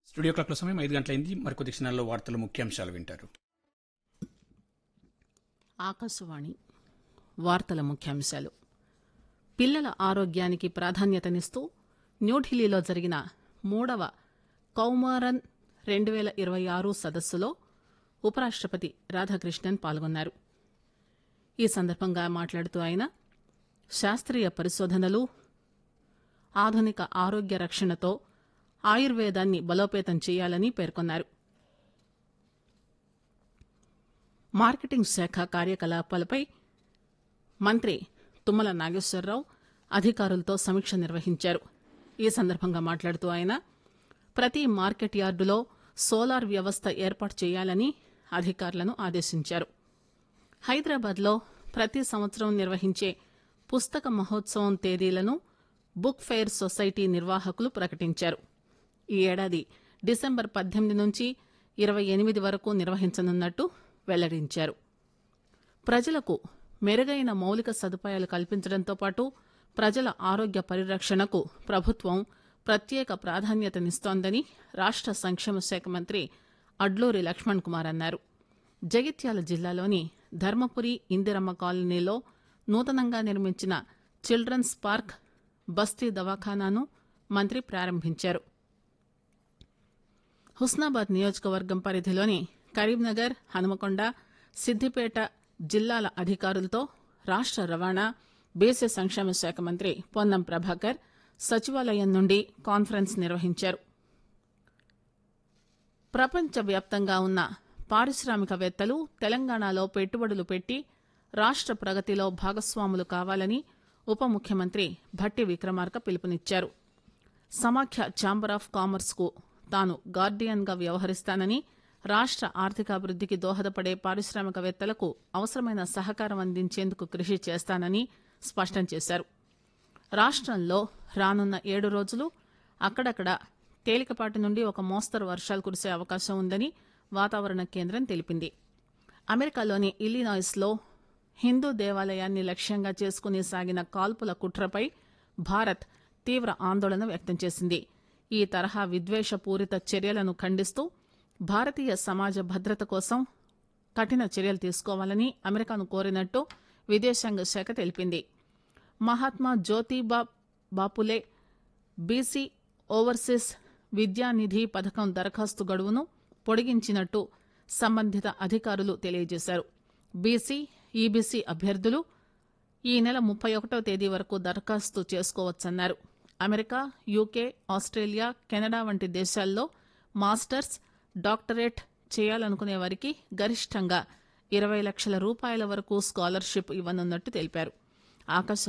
studio క్లాక్లో సమయం ఐదు గంటలైంది మరికొద్ది క్షణాల్లో వార్తల ముఖ్యాంశాలు వింటారు ఆకాశవాణి వార్తల ముఖ్యాంశాలు పిల్లల ఆరోగ్యానికి ప్రాధాన్యతనిస్తూ న్యూఢిల్లీలో జరిగిన మూడవ కౌమారన్ రెండు వేల ఇరవై ఆరు సదస్సులో ఉపరాష్టపతి రాధాకృష్ణన్ పాల్గొన్నారు ఈ సందర్భంగా మాట్లాడుతూ ఆయన శాస్త్రీయ పరిశోధనలు ఆధునిక ఆరోగ్య రక్షణతో ఆయుర్వేదాన్ని బలోపేతం చేయాలని పేర్కొన్నారు మార్కెటింగ్ శాఖ కార్యకలాపాలపై మంత్రి తుమ్మల నాగేశ్వరరావు అధికారులతో సమీక్ష నిర్వహించారు ఈ సందర్భంగా మాట్లాడుతూ ఆయన ప్రతి మార్కెట్ యార్డులో సోలార్ వ్యవస్థ ఏర్పాటు చేయాలని అధికారులను ఆదేశించారు హైదరాబాద్లో ప్రతి సంవత్సరం నిర్వహించే పుస్తక మహోత్సవం తేదీలను బుక్ ఫెయిర్ సొసైటీ నిర్వాహకులు ప్రకటించారు ఈ ఏడాది డిసెంబర్ పద్దెనిమిది నుంచి ఇరవై ఎనిమిది వరకు నిర్వహించనున్నట్టు వెల్లడించారు ప్రజలకు మెరుగైన మౌలిక సదుపాయాలు కల్పించడంతో పాటు ప్రజల ఆరోగ్య పరిరక్షణకు ప్రభుత్వం ప్రత్యేక ప్రాధాన్యతనిస్తోందని రాష్ట సంక్షేమ శాఖ మంత్రి అడ్లూరి లక్ష్మణ్ కుమార్ అన్నారు జగిత్యాల జిల్లాలోని ధర్మపురి ఇందిరమ్మ కాలనీలో నూతనంగా నిర్మించిన చిల్డ్రన్స్ పార్క్ బస్తీ దవాఖానాను మంత్రి ప్రారంభించారు హుస్నాబాద్ నియోజకవర్గం పరిధిలోని కరీంనగర్ హనుమకొండ సిద్దిపేట జిల్లాల అధికారులతో రాష్ట రవాణా బీసీ సంక్షేమ శాఖ మంత్రి పొన్నం ప్రభాకర్ సచివాలయం నుండి కాన్ఫరెన్స్ నిర్వహించారు ప్రపంచవ్యాప్తంగా ఉన్న పారిశ్రామికవేత్తలు తెలంగాణలో పెట్టుబడులు పెట్టి రాష్ట ప్రగతిలో భాగస్వాములు కావాలని ఉప ముఖ్యమంత్రి భట్టి విక్రమార్క పిలుపునిచ్చారు సమాఖ్య ఛాంబర్ ఆఫ్ కామర్స్ కు తాను గార్డియన్ గా వ్యవహరిస్తానని రాష్ట ఆర్థికాభివృద్దికి దోహదపడే పారిశ్రామికవేత్తలకు అవసరమైన సహకారం అందించేందుకు కృషి చేస్తానని స్పష్టం చేశారు రాష్టంలో రానున్న ఏడు రోజులు అక్కడక్కడ తేలికపాటి నుండి ఒక మోస్తరు వర్షాలు కురిసే అవకాశం ఉందని వాతావరణ కేంద్రం తెలిపింది అమెరికాలోని ఇల్లినాయిస్ లో హిందూ దేవాలయాన్ని లక్ష్యంగా చేసుకుని సాగిన కాల్పుల కుట్రపై భారత్ తీవ్ర ఆందోళన వ్యక్తం చేసింది ఈ తరహా విద్వేషపూరిత చర్యలను ఖండిస్తూ భారతీయ సమాజ భద్రత కోసం కఠిన చర్యలు తీసుకోవాలని అమెరికాను కోరినట్టు విదేశాంగ శాఖ తెలిపింది మహాత్మా జ్యోతిబా బాపులే బీసీ ఓవర్సీస్ విద్యానిధి పథకం దరఖాస్తు గడువును పొడిగించినట్టు సంబంధిత అధికారులు తెలియజేశారు బీసీ ఈబీసీ అభ్యర్థులు ఈ నెల ముప్పై ఒకటో తేదీ వరకు దరఖాస్తు చేసుకోవచ్చన్నారు అమెరికా యూకే ఆస్ట్రేలియా కెనడా వంటి దేశాల్లో మాస్టర్స్ డాక్టరేట్ చేయాలనుకునే వారికి గరిష్టంగా ఇరవై లక్షల రూపాయల వరకు స్కాలర్షిప్ ఇవ్వనున్నట్టు తెలిపారు ఆకాశ